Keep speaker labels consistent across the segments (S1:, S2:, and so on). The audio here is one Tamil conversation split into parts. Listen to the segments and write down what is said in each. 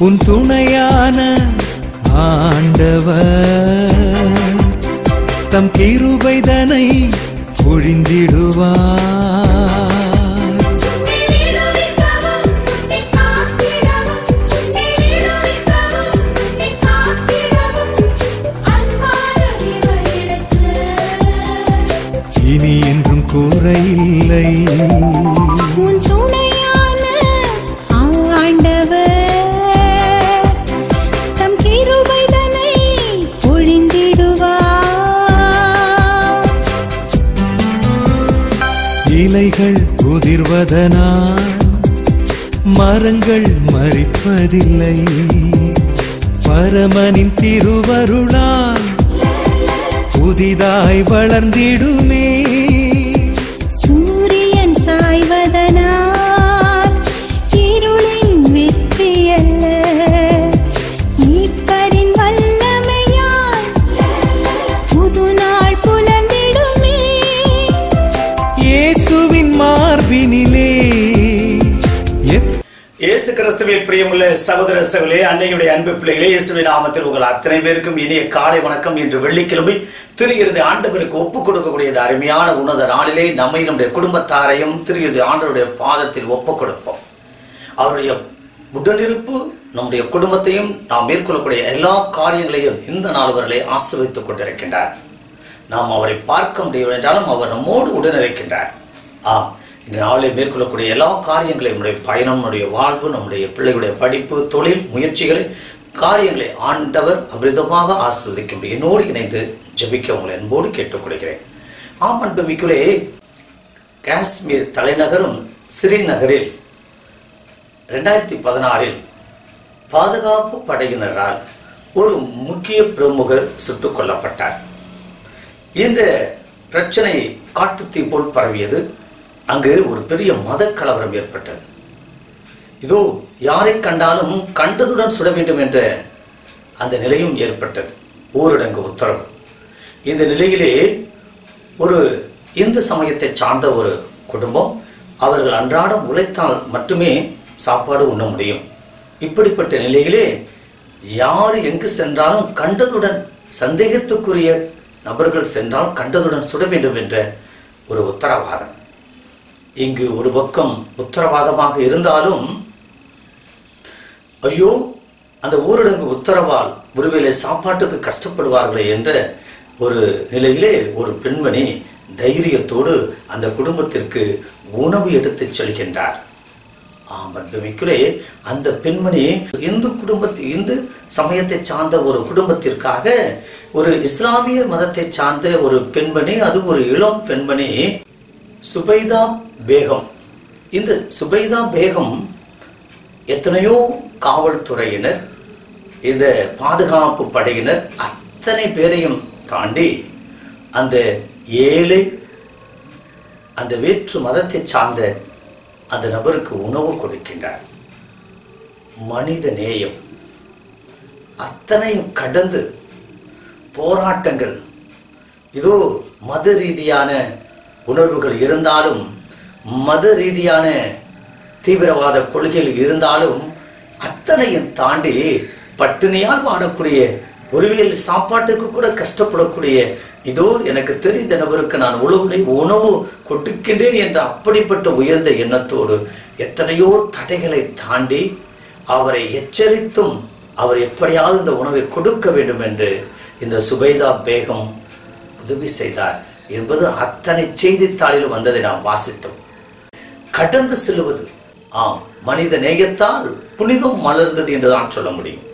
S1: உன் துணையான ஆண்டவர் தம் கிருபைதனை பொழிந்திடுவார் இனி என்றும் குறையில்லை
S2: உன் துணையான ஆண்டவர் தம் கிருபைதனை பொழிந்திடுவார்
S1: இலைகள் உதிர்வதனால் மரங்கள் மறிப்பதில்லை பரமனின் திருவருளால் புதிதாய் வளர்ந்திடுமே
S2: சூரியன் சாய்வதனால் இருளின் வெற்றியல்ல மீட்பரின் வல்லமையால் புது நாள் புலர்ந்திடுமே
S1: இயேசுவின் மார்பினிலே எப்
S3: இயேசு கிறிஸ்துவில் பிரியமுள்ள சகோதர சகோதரே அன்னையுடைய அன்பு பிள்ளைகளே இயேசுவின் நாமத்தில் உங்கள் அத்தனை பேருக்கும் இனிய காலை வணக்கம் இன்று வெள்ளிக்கிழமை திரு இறுதி ஆண்டவருக்கு ஒப்புக் கொடுக்கக்கூடிய இந்த அருமையான உன்னத நாளிலே நம்மை நம்முடைய குடும்பத்தாரையும் திரு இறுதி ஆண்டவருடைய பாதத்தில் ஒப்புக் கொடுப்போம் அவருடைய உடனிருப்பு நம்முடைய குடும்பத்தையும் நாம் மேற்கொள்ளக்கூடிய எல்லா காரியங்களையும் இந்த நாள் வரலே ஆசிர்வதித்துக் கொண்டிருக்கின்றார் நாம் அவரை பார்க்க முடியவில்லை என்றாலும் அவர் நம்மோடு உடனிருக்கின்றார் ஆம் இந்த நாளில் மேற்கொள்ளக்கூடிய எல்லா காரியங்களையும் நம்முடைய பயணம் நம்முடைய வாழ்வு நம்முடைய பிள்ளைகளுடைய படிப்பு தொழில் முயற்சிகளை காரியங்களை ஆண்டவர் அபிரிதமாக ஆசிர்வதிக்கும் என்னோடு இணைந்து ஜெபிக்க உங்களை அன்போடு கேட்டுக்கொள்கிறேன் ஆம் அன்பு மிக்குலே காஷ்மீர் தலைநகரும் ஸ்ரீநகரில் ரெண்டாயிரத்தி பதினாறில் பாதுகாப்பு படையினரால் ஒரு முக்கிய பிரமுகர் சுட்டுக் கொல்லப்பட்டார் இந்த பிரச்சனை காட்டுத்தீ போல் பரவியது அங்கு ஒரு பெரிய மத கலவரம் ஏற்பட்டது இதோ யாரை கண்டாலும் கண்டதுடன் சுட வேண்டும் என்ற அந்த நிலையும் ஏற்பட்டது ஊரடங்கு உத்தரவு இந்த நிலையிலே ஒரு இந்து சமயத்தை சார்ந்த ஒரு குடும்பம் அவர்கள் அன்றாடம் உழைத்தால் மட்டுமே சாப்பாடு உண்ண முடியும் இப்படிப்பட்ட நிலையிலே யார் எங்கு சென்றாலும் கண்டதுடன் சந்தேகத்துக்குரிய நபர்கள் சென்றால் கண்டதுடன் சுட வேண்டும் என்ற ஒரு உத்தரவாதம் இங்கு ஒரு பக்கம் உத்தரவாதமாக இருந்தாலும் ஐயோ அந்த ஊரடங்கு உத்தரவால் ஒருவேளை சாப்பாட்டுக்கு கஷ்டப்படுவார்களே என்ற ஒரு நிலையிலே ஒரு பெண்மணி தைரியத்தோடு அந்த குடும்பத்திற்கு உணவு எடுத்துச் செல்கின்றார் ஆமட்டுமிக்குலே அந்த பெண்மணி இந்து குடும்பத்தை இந்து சமயத்தை சார்ந்த ஒரு குடும்பத்திற்காக ஒரு இஸ்லாமிய மதத்தை சார்ந்த ஒரு பெண்மணி அது ஒரு இளம் பெண்மணி சுபைதா பேகம் இந்த சுபைதா பேகம் எத்தனையோ காவல்துறையினர் இந்த பாதுகாப்பு படையினர் அத்தனை பேரையும் தாண்டி அந்த ஏழை அந்த வேற்று மதத்தை சார்ந்த அந்த நபருக்கு உணவு கொடுக்கின்றார் மனித நேயம் அத்தனையும் கடந்து போராட்டங்கள் இதோ மத ரீதியான உணர்வுகள் இருந்தாலும் மத ரீதியான தீவிரவாத கொள்கைகள் இருந்தாலும் அத்தனையும் தாண்டி பட்டினியால் வாடக்கூடிய ஒருவேளை சாப்பாட்டுக்கு கூட கஷ்டப்படக்கூடிய இதோ எனக்கு தெரிந்த நபருக்கு நான் உணவு உணவு கொடுக்கின்றேன் என்ற அப்படிப்பட்ட உயர்ந்த எண்ணத்தோடு எத்தனையோ தடைகளை தாண்டி அவரை எச்சரித்தும் அவர் எப்படியாவது இந்த உணவை கொடுக்க வேண்டும் என்று இந்த சுபைதா பேகம் உதவி செய்தார் என்பது அத்தனை செய்தித்தாளில் வந்ததை நாம் வாசித்தோம் கடந்து செல்வது ஆம் மனித நேயத்தால் புனிதம் மலர்ந்தது என்றுதான் சொல்ல முடியும்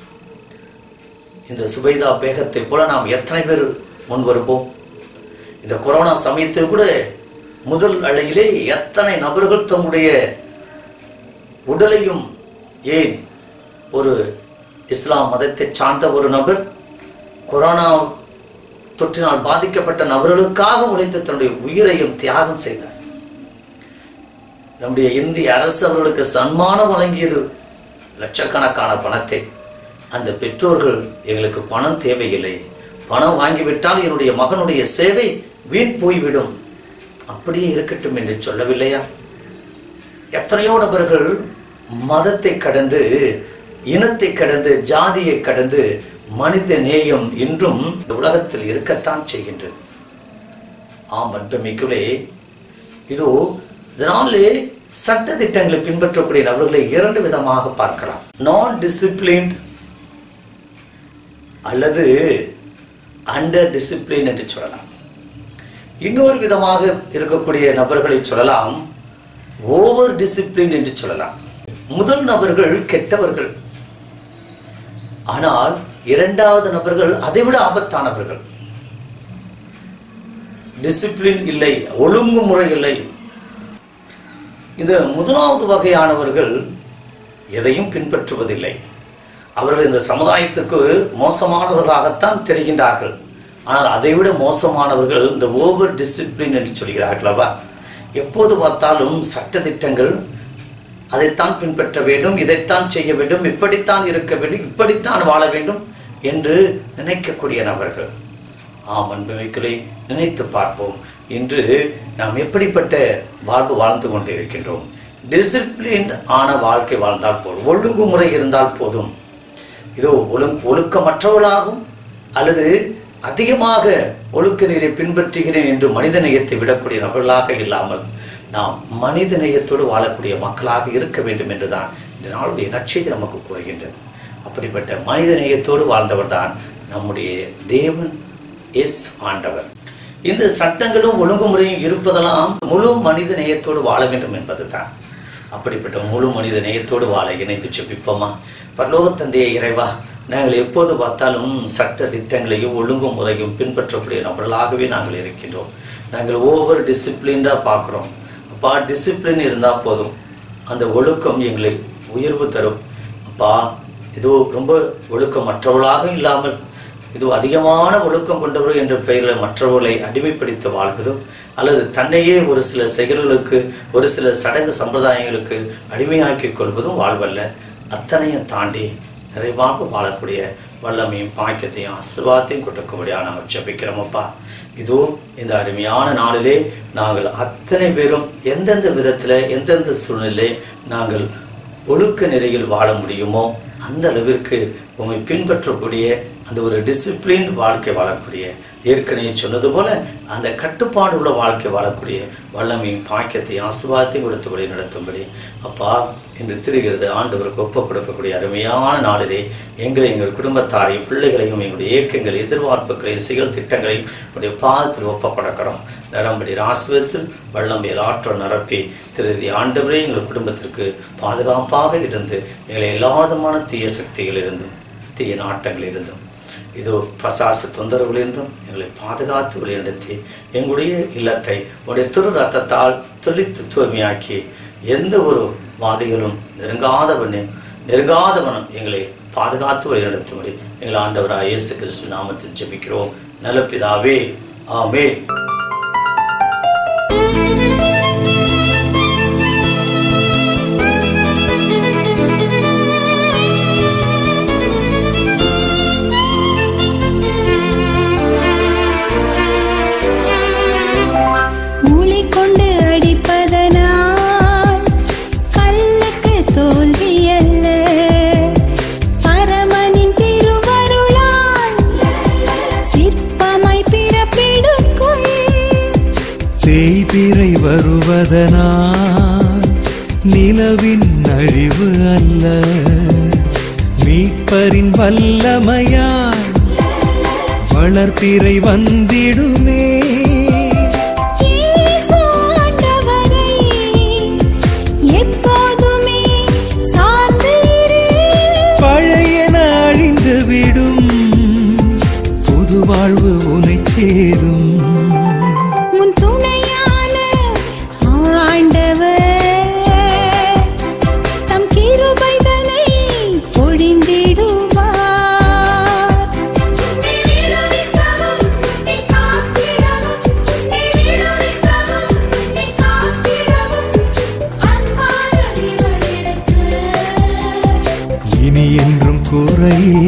S3: இந்த சுபைதா பேகத்தை போல நாம் எத்தனை பேர் முன் வருவோம் இந்த கொரோனா சமயத்தில் கூட முதல் அலையிலே எத்தனை நபர்கள் தம்முடைய உடலையும் ஏன் ஒரு இஸ்லாம் மதத்தை சார்ந்த ஒரு நபர் கொரோனா தொற்றினால் பாதிக்கப்பட்ட நபர்களுக்காக உழைத்து தன்னுடைய உயிரையும் தியாகம் செய்தார் நம்முடைய இந்திய அரசு அவர்களுக்கு சன்மானம் வழங்கியது லட்சக்கணக்கான பணத்தை அந்த பெற்றோர்கள் எங்களுக்கு பணம் தேவையில்லை பணம் வாங்கிவிட்டால் என்னுடைய மகனுடைய சேவை வீண் போய்விடும் அப்படியே இருக்கட்டும் என்று சொல்லவில்லையா எத்தனையோ நபர்கள் மதத்தை கடந்து இனத்தை கடந்து ஜாதியை கடந்து மனித நேயம் இன்றும் இந்த உலகத்தில் இருக்கத்தான் செய்கின்றது ஆம் அன்பமிக்குள்ளே இதோ இதனாலே சட்ட திட்டங்களை பின்பற்றக்கூடிய நபர்களை இரண்டு விதமாக பார்க்கலாம் நான் டிசிப்ளின்ட் அல்லது அண்டர் டிசிப்ளின் என்று சொல்லலாம் இன்னொரு விதமாக இருக்கக்கூடிய நபர்களை சொல்லலாம் ஓவர் டிசிப்ளின் என்று சொல்லலாம் முதல் நபர்கள் கெட்டவர்கள் ஆனால் இரண்டாவது நபர்கள் அதைவிட ஆபத்தானவர்கள் டிசிப்ளின் இல்லை ஒழுங்குமுறை இல்லை இந்த முதலாவது வகையானவர்கள் எதையும் பின்பற்றுவதில்லை அவர்கள் இந்த சமுதாயத்துக்கு மோசமானவர்களாகத்தான் தெரிகின்றார்கள் ஆனால் அதைவிட மோசமானவர்கள் இந்த ஓவர் டிசிப்ளின் என்று சொல்கிறார்கள் அல்லவா எப்போது பார்த்தாலும் சட்ட திட்டங்கள் அதைத்தான் பின்பற்ற வேண்டும் இதைத்தான் செய்ய வேண்டும் இப்படித்தான் இருக்க வேண்டும் இப்படித்தான் வாழ வேண்டும் என்று நினைக்கக்கூடிய நபர்கள் ஆம் அன்புமிக்களை நினைத்து பார்ப்போம் இன்று நாம் எப்படிப்பட்ட வாழ்வு வாழ்ந்து கொண்டு இருக்கின்றோம் டிசிப்ளின் ஆன வாழ்க்கை வாழ்ந்தால் போதும் ஒழுங்குமுறை இருந்தால் போதும் இதோ ஒழுங் ஒழுக்கமற்றவர்களாகும் அல்லது அதிகமாக ஒழுக்க நீரை பின்பற்றுகிறேன் என்று மனித நேயத்தை விடக்கூடிய நபர்களாக இல்லாமல் நாம் மனித நேயத்தோடு வாழக்கூடிய மக்களாக இருக்க வேண்டும் என்றுதான் இந்த நாளுடைய நற்செய்தி நமக்கு கூறுகின்றது அப்படிப்பட்ட மனித நேயத்தோடு வாழ்ந்தவர் தான் நம்முடைய தேவன் எஸ் ஆண்டவர் இந்த சட்டங்களும் ஒழுங்குமுறையும் இருப்பதெல்லாம் முழு மனித நேயத்தோடு வாழ வேண்டும் என்பதுதான் அப்படிப்பட்ட முழு மனித நேயத்தோடு வாழ இணைந்து செபிப்போமா பரலோகத்தந்தைய இறைவா நாங்கள் எப்போது பார்த்தாலும் சட்ட திட்டங்களையும் ஒழுங்குமுறையும் பின்பற்றக்கூடிய நபர்களாகவே நாங்கள் இருக்கின்றோம் நாங்கள் ஓவர் டிசிப்ளின்டாக பார்க்குறோம் அப்பா டிசிப்ளின் இருந்தால் போதும் அந்த ஒழுக்கம் எங்களை உயர்வு தரும் அப்பா இதோ ரொம்ப ஒழுக்கமற்றவர்களாக இல்லாமல் இது அதிகமான ஒழுக்கம் கொண்டவர் என்ற பெயரில் மற்றவர்களை அடிமைப்படுத்த வாழ்வதும் அல்லது தன்னையே ஒரு சில செயல்களுக்கு ஒரு சில சடங்கு சம்பிரதாயங்களுக்கு அடிமையாக்கிக் கொள்வதும் வாழ்வல்ல அத்தனையும் தாண்டி நிறைவாக வாழக்கூடிய வல்லமையும் பாக்கியத்தையும் ஆசீர்வாதத்தையும் கொடுக்கும்படியாக நாங்கள் ஜெபிக்கிறோமப்பா இதோ இந்த அருமையான நாளிலே நாங்கள் அத்தனை பேரும் எந்தெந்த விதத்தில் எந்தெந்த சூழ்நிலை நாங்கள் ஒழுக்க நிறையில் வாழ முடியுமோ அந்த அளவிற்கு உண்மை பின்பற்றக்கூடிய அந்த ஒரு டிசிப்ளின் வாழ்க்கை வாழக்கூடிய ஏற்கனவே சொன்னது போல அந்த கட்டுப்பாடு உள்ள வாழ்க்கை வாழக்கூடிய வல்லமையும் பாக்கியத்தையும் ஆசீர்வாதத்தையும் கொடுத்தபடி நடத்தும்படி அப்பா இன்று திரிகிறது ஆண்டவருக்கு ஒப்புக் கொடுக்கக்கூடிய அருமையான நாளிலே எங்களை எங்கள் குடும்பத்தாரையும் பிள்ளைகளையும் எங்களுடைய இயக்கங்கள் எதிர்பார்ப்புகளையும் செயல் திட்டங்களையும் உடைய பாதத்தில் ஒப்புக் கொடுக்கிறோம் நரம்படி ஆசிரியத்தில் வல்லமையில் ஆற்றல் நிரப்பி திருதி ஆண்டவரே எங்கள் குடும்பத்திற்கு பாதுகாப்பாக இருந்து எங்களை எல்லா விதமான தீய சக்திகளிலிருந்தும் தீய நாட்டங்களிலிருந்தும் இதோ பிரசாச தொந்தரவுகளிலிருந்தும் எங்களை பாதுகாத்து வழிநடத்தி எங்களுடைய இல்லத்தை உடைய திரு ரத்தத்தால் தெளித்து தூய்மையாக்கி எந்த ஒரு வாதிகளும் நெருங்காதவனும் நெருங்காதவனும் எங்களை பாதுகாத்து வழிநடத்தும்படி எங்கள் ஆண்டவராக இயேசு கிறிஸ்து நாமத்தில் ஜெபிக்கிறோம் நல்ல பிதாவே ஆமென்
S2: ஊளி கொண்டு அடிப்பதனால் கல்லுக்கு தோல்வி அல்ல பரமனின் திருவருளால் சிற்பமாய் பிறப்பிடுக்கும்
S1: தேய்பிறை வருவதனால் நிலவின் அழிவு அல்ல மீட்பரின் வல்லமையால் வளர்ப்பிறை வந்திடுமே
S2: இயேசு ஆண்டவரை எப்போதுமே சார்ந்து இரு.
S1: பழையன அழிந்துவிடும் புது வாழ்வு உனை சேரும்
S2: உன் துணையான ஆண்டவர் தம் கிருபைதனை பொழிந்திடுவார்
S1: இனி என்றும் குறையில்லை